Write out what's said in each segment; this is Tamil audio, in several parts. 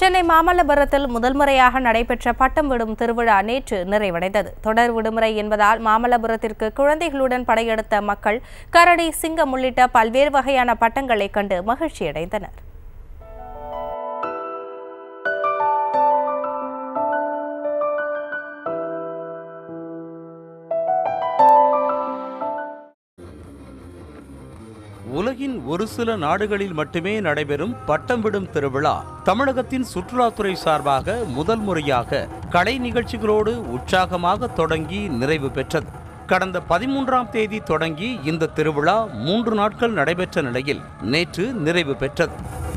சென்னை மாமல்லபுரத்தில் முதல் முறையாக நடைபெற்ற பட்டம் விடும் திருவிழா நேற்று நிறைவடைந்தது தொடர் விடுமுறை என்பதால் மாமல்லபுரத்திற்கு குழந்தைகளுடன் படையெடுத்த மக்கள் கரடி சிங்கம் உள்ளிட்ட பல்வேறு வகையான பட்டங்களை கண்டு மகிழ்ச்சியடைந்தனர் உலகின் ஒரு சில நாடுகளில் மட்டுமே நடைபெறும் பட்டம் விடும் திருவிழா தமிழகத்தின் சுற்றுலாத்துறை சார்பாக முதல் முறையாக கலை நிகழ்ச்சிகளோடு உற்சாகமாக தொடங்கி நிறைவு பெற்றது கடந்த பதிமூன்றாம் தேதி தொடங்கி இந்த திருவிழா மூன்று நாட்கள் நடைபெற்ற நிலையில் நேற்று நிறைவு பெற்றது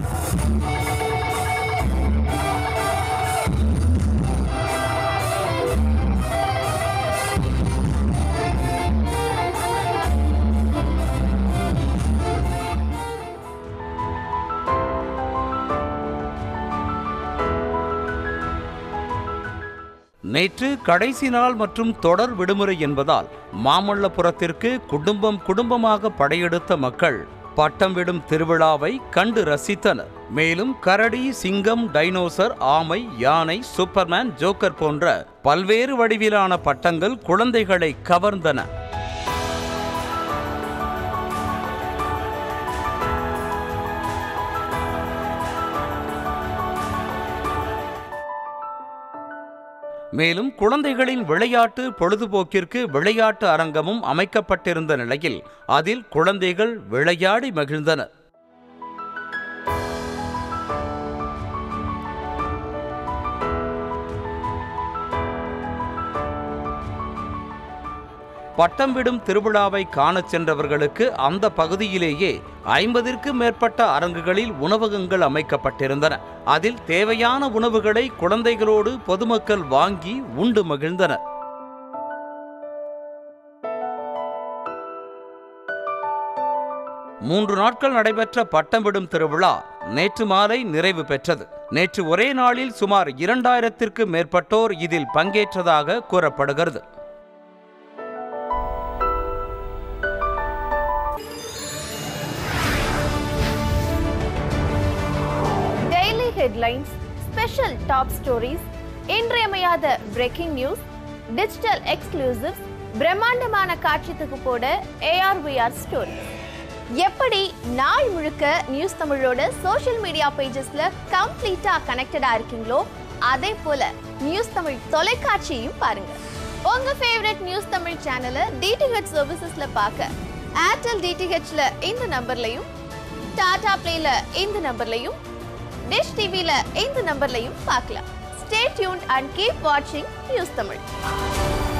நேற்று கடைசி நாள் மற்றும் தொடர் விடுமுறை என்பதால் மாமல்லபுரத்திற்கு குடும்பம் குடும்பமாக படையெடுத்த மக்கள் பட்டம் விடும் திருவிழாவை கண்டு ரசித்தனர் மேலும் கரடி சிங்கம் டைனோசர் ஆமை யானை சூப்பர்மேன் ஜோக்கர் போன்ற பல்வேறு வடிவிலான பட்டங்கள் குழந்தைகளை கவர்ந்தன மேலும் குழந்தைகளின் விளையாட்டு பொழுதுபோக்கிற்கு விளையாட்டு அரங்கமும் அமைக்கப்பட்டிருந்த நிலையில் அதில் குழந்தைகள் விளையாடி மகிழ்ந்தனர் பட்டம் விடும் திருவிழாவை காணச் சென்றவர்களுக்கு அந்த பகுதியிலேயே ஐம்பதிற்கும் மேற்பட்ட அரங்குகளில் உணவகங்கள் அமைக்கப்பட்டிருந்தன அதில் தேவையான உணவுகளை குழந்தைகளோடு பொதுமக்கள் வாங்கி உண்டு மகிழ்ந்தனர் மூன்று நாட்கள் நடைபெற்ற பட்டம் விடும் திருவிழா நேற்று மாலை நிறைவு பெற்றது நேற்று ஒரே நாளில் சுமார் இரண்டாயிரத்திற்கு மேற்பட்டோர் இதில் பங்கேற்றதாக கூறப்படுகிறது daily headlines special top stories இன்றியமையாத பிரேக்கிங் நியூஸ் டிஜிட்டல் எக்ஸ்க்ளூசிவ்ஸ் பிரம்மாண்டமான காட்சி தொகுப்போட ஏஆர்விஆர் ஸ்டோரி எப்படி நாள் முழுக்க நியூஸ் தமிழோட சோஷியல் மீடியா பேஜஸ்ல கம்ப்ளீட்டா கனெக்டடா இருக்கீங்களோ அதே போல நியூஸ் தமிழ் தொலைக்காட்சியையும் பாருங்க உங்க ஃபேவரட் நியூஸ் தமிழ் சேனலை டிடிஹெச் சர்வீசஸ்ல பார்க்க ஏர்டெல் டிடிஹெச்ல இந்த நம்பர்லையும் டாடா பிளேல இந்த நம்பர்லையும் டிஷ் டிவில இந்த நம்பர்லையும் பார்க்கலாம் ஸ்டே டியூன்ட் அண்ட் கீப் வாட்சிங் நியூஸ் தமிழ்